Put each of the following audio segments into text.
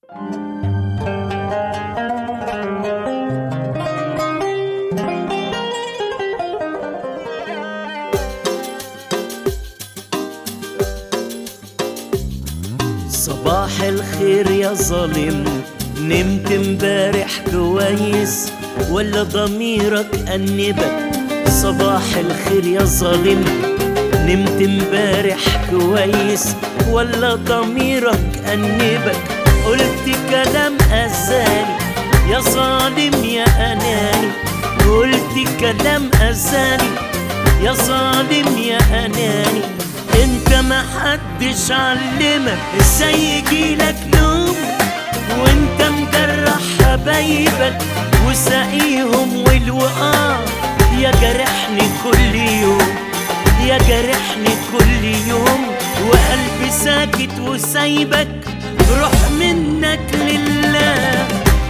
صباح الخير يا ظالم نمت امبارح كويس ولا ضميرك أنبك صباح الخير يا ظالم نمت امبارح كويس ولا ضميرك أنبك قلت كلام أذاني يا ظالم يا أناني قلت كلام أذاني يا ظالم يا أناني انت ما حدش علمك ازاي يجيلك نوم وانت مجرح حبايبك وساقيهم والوقار يا جرحني كل يوم يا جرحني كل يوم وقلبي ساكت وسايبك روح منك لله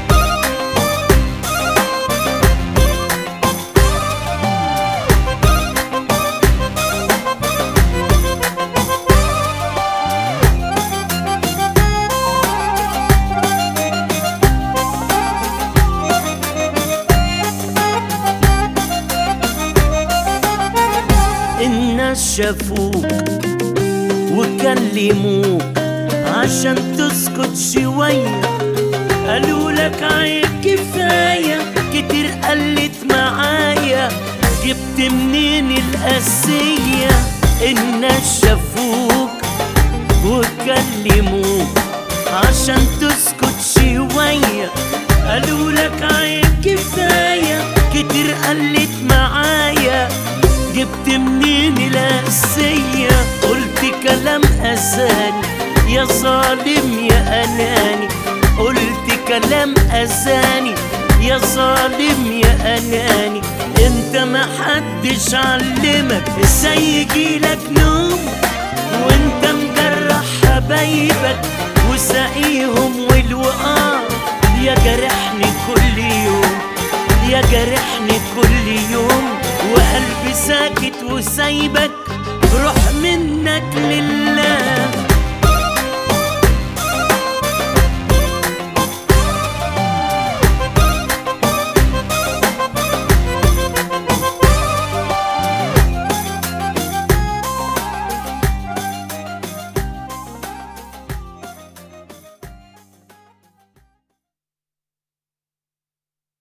الناس شافوك وكلموك عشان تسكت شوية قالوا لك عيب كفاية كتير قلت معايا جبت منين القاسية الناس شافوك وكلموك عشان تسكت شوية قالوا لك عيب كفاية كتير قلت معايا جبت منين القاسية قلت كلام أذاني يا ظالم يا أناني قلت كلام أذاني يا ظالم يا أناني انت ما حدش علمك ازاي يجيلك نوم وانت مجرح حبايبك وساقيهم والوقار يا جرحني كل يوم يا جرحني كل يوم وقلبي ساكت وسايبك روح منك لله